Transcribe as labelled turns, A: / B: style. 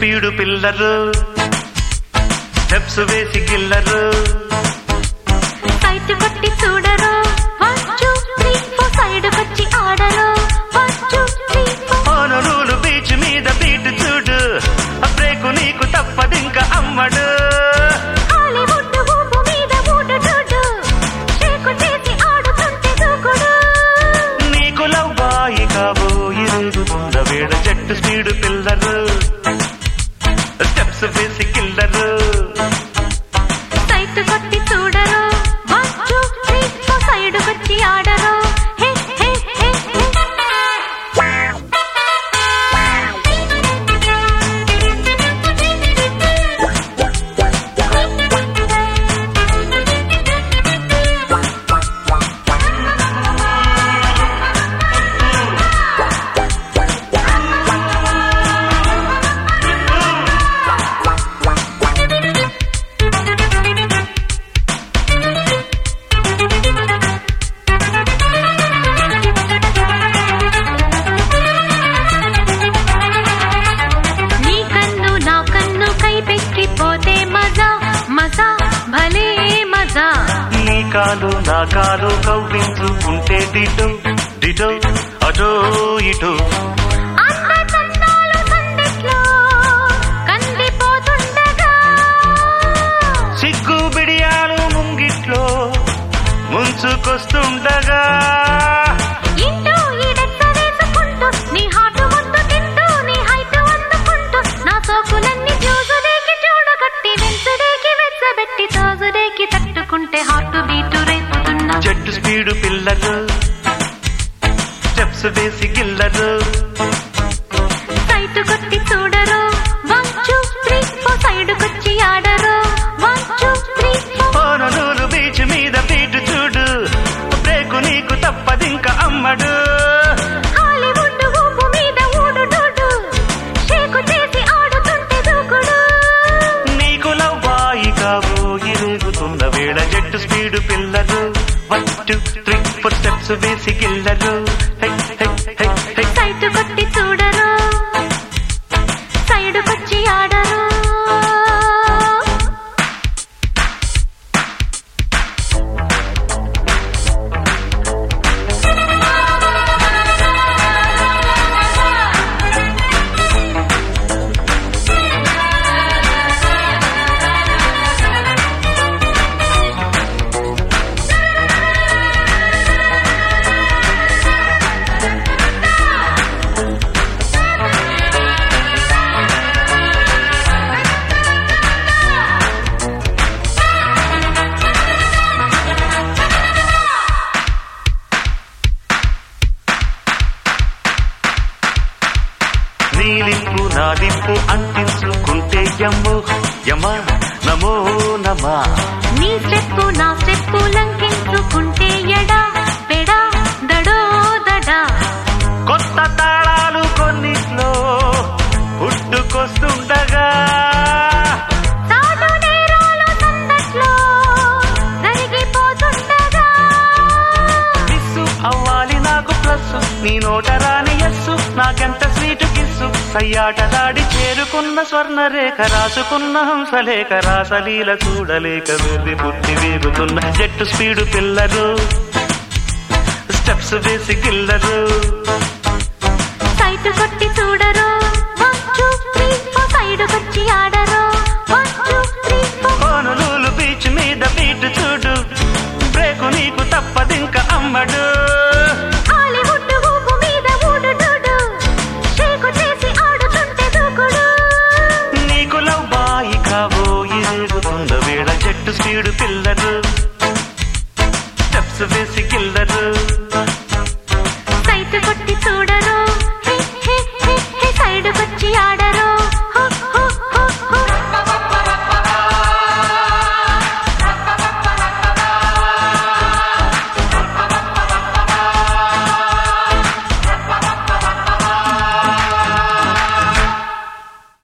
A: Speed pillar steps వేసి గిల్లరు
B: sight కొట్టి చూడరు one two three four side వచ్చి ఆడరు వన్ టూ త్రీ ఫోర్
A: ఓనరూలు బీచ్ మీద బీట్ చూడు ఆ బ్రేకు నీకు తప్పదింక అమ్మడు
B: హాలీవుడ్ ఊపు మీద ఊడు డూడు షేకు చేసి ఆడుతుంటే దూకుడు
A: నీకు లవ్వాయి కాబోయి రేగుతున్న వేళ జట్టు స్పీడు పిల్లరు స్టెప్స్ వేసి గిల్లరు
B: సైట్ కొట్టి చూడరు one two three four side వచ్చి ఆడరు హే హే హే నీ కన్ను నా కన్ను కై పెక్కిపోతే మజా మజా భలే మజా
A: నీ కాలు నా కాలు కవ్వించుకుంటే డిటో డిటో అటో ఇటో
B: అంత చందాలు సందిట్లో కందిపోతుండగా
A: సిగ్గు బిడియాలు ముంగిట్లో ముంచుకొస్తుండగా
B: ఇంటూ ఈడెక్క వేసుకుంటూ నీ హాటు ముద్దు తింటూ నీ హైట్ అందుకుంటూ నా సోకులన్నీ చూసుడేకి చూడగట్టి వెంచుడేకి వెచ్చబెట్టి తోజుడేకి తట్టుకుంటే హార్ట్ బీటు రేపుతున్నా
A: జట్టు స్పీడు పిల్లలు స్టెప్స్ వేసి గిల్లరు
B: సైట్ కొట్టి చూడరు one two three four side కొచ్చి ఆడరు వన్ టూ త్రీ ఫోర్
A: ఓననూలు బీచ్ మీద బీటు చూడు బ్రేకు నీకు తప్పదింక అమ్మడు
B: హాలీవుడ్ ఊపు మీద ఊడు డూడు షేకు చేసి ఆడుతుంటే దూకుడు
A: నీకు లవ్వాయి కాబోయి రేగుతున్న వేళ జట్టు స్పీడు పిల్లలు one two three four steps వేసి గిల్లరు హై, హై, హై, హై.
B: సైట్ కొట్టి చూడరు సైడ్ కొచ్చి ఆడరు
A: నీ లిప్పు నా లిప్పు అంటించుకుంటే యమ్మో యమ నమో నమా
B: నీ స్టెప్పు నా స్టెప్పు లంకించుకుంటే ఎడా పెడా దడో దడా
A: కొత్త తాళాలు కొన్నిట్లో పుట్టుకొస్తుండగా
B: తాడు నేరాలు సందట్లో జరిగిపోతుండగా
A: మిస్సు అవ్వాలి నాకు ప్లస్ నీ నోట రాని ఎస్సు నాకెంత స్వీటు కిస్సు సయ్యాటలాడి చేరుకున్న స్వర్ణరేఖ రాసుకున్న హంసలేఖ రాసలీల చూడలేక వెళ్ళి పుట్టి వేగుతున్న జట్టు స్పీడు పిల్లరు స్టెప్స్ వేసి గిల్లరు
B: సైట్ కొట్టి చూడరు